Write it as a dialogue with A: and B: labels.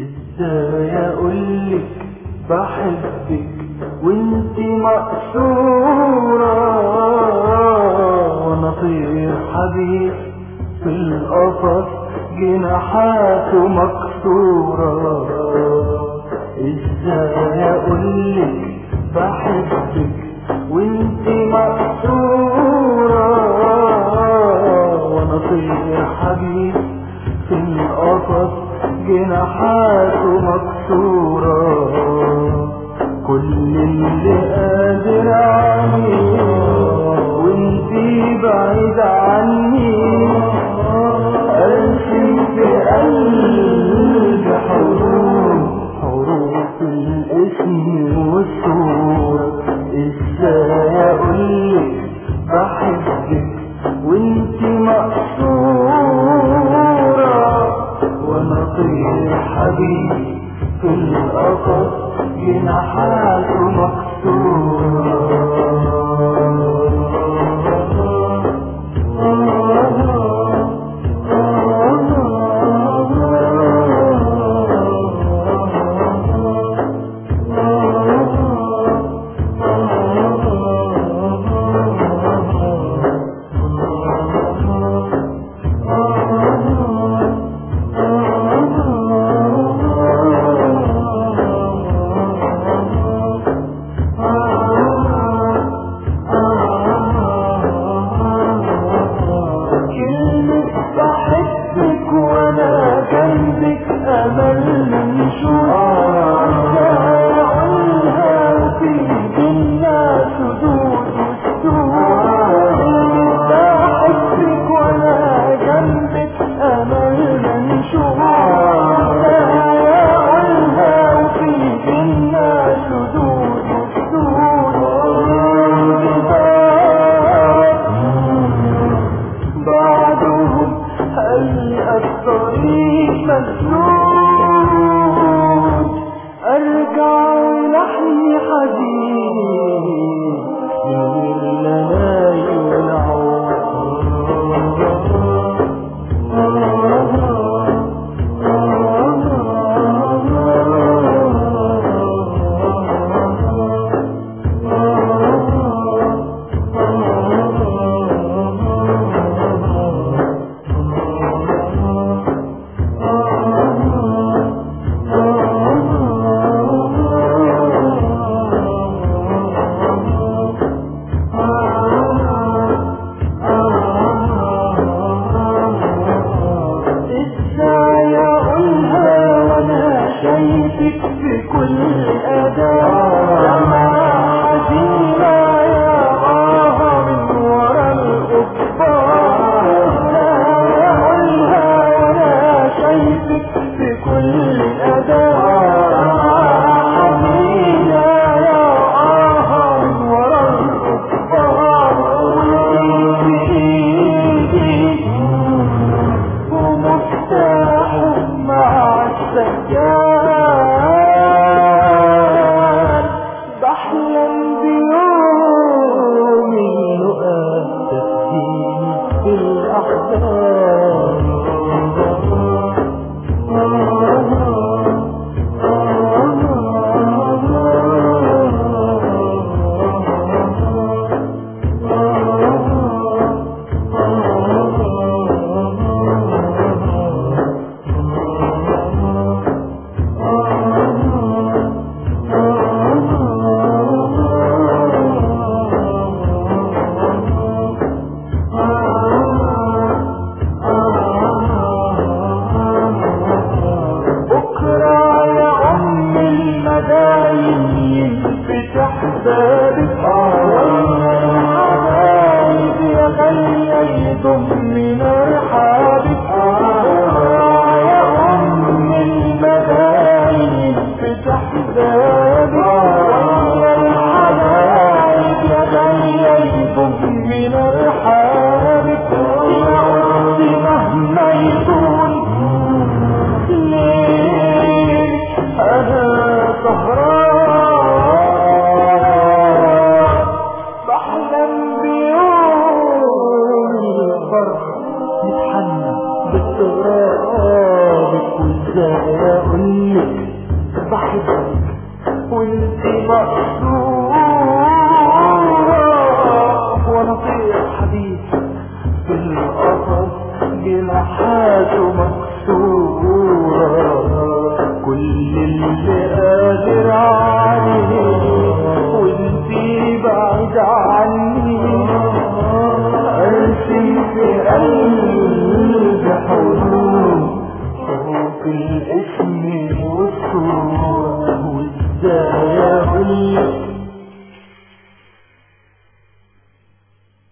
A: ازاي اقولك بحبك وانت مقصورة وانا طير حبيب في القفص جناحاته مكسورة ازاي اقولك بحبك وانت مقصورة وانا طير حبيب في القفص جناحاته مكسورة كل اللي قادر عليه وانتي بعيد عني ارسم في قلبي حروف حروف الاسم والصورة ازاي اقولك بحبك وانتي مقصورة وانا طير حبيبي في القفص جناحاته كلمة بحبك وانا جنبك امل من شوق اقولها في بينا سدود وسدود كلمة بحبك وانا جنبك امل من شوق اقولها في بينا سدود وسدود بعدهم هيئة الطريق مسدود ارجع ولحني حزين من الليالي ازاي اقولها وانا شايفك في كل اداء سماع حزينة يا آه من ورا القبار ازاي اقولها وانا شايفك في كل اداء سماع حزينة يا آه من ورا القبار وانتي في ايدي ومفتاح مع السجاد بحلم بيوم اللقاء تسجيل في بكرة يا أم المداين ينفتح بابك والحبايب يا غالية يضم رحابك يا أم المداين ينفتح بابك والحبايب يا غالية يضم رحابك يا أختي مهما يكون ليك أنا سهران اقولك بحبك وانت مقصورة وانا طير حبيبي في القفص جناحاته مكسورة كل اللي قادر عليه وانتي بعيد عني ارسم في قلبي حروف حروف الاسم والصورة وازاي اقولك